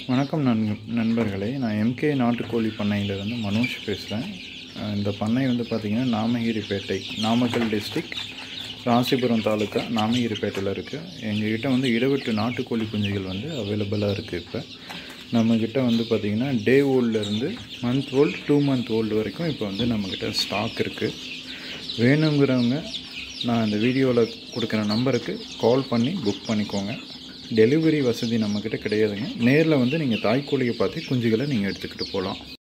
வணக்கம் நண் நண்பர்களே நான் எம்கே நாட்டுக்கோழி பண்ணையிலேருந்து மனோஜ் பேசுகிறேன் இந்த பண்ணை வந்து பார்த்திங்கன்னா நாமகிரிப்பேட்டை நாமக்கல் டிஸ்ட்ரிக் ராசிபுரம் தாலுக்கா நாமகிரிப்பேட்டையில் இருக்குது எங்ககிட்ட வந்து இருபட்டு நாட்டுக்கோழி குஞ்சுகள் வந்து அவைலபிளாக இருக்குது இப்போ நம்மக்கிட்ட வந்து பார்த்திங்கன்னா டே ஓல்ட்லேருந்து month old two month old வரைக்கும் இப்போ வந்து நம்மக்கிட்ட ஸ்டாக் இருக்குது வேணுங்கிறவங்க நான் இந்த வீடியோவில் கொடுக்குற நம்பருக்கு கால் பண்ணி புக் பண்ணிக்கோங்க டெலிவரி வசதி நம்மக்கிட்ட கிடையாதுங்க நேரில் வந்து நீங்கள் தாய்க்கோழியை பார்த்து குஞ்சுகளை நீங்கள் எடுத்துக்கிட்டு போகலாம்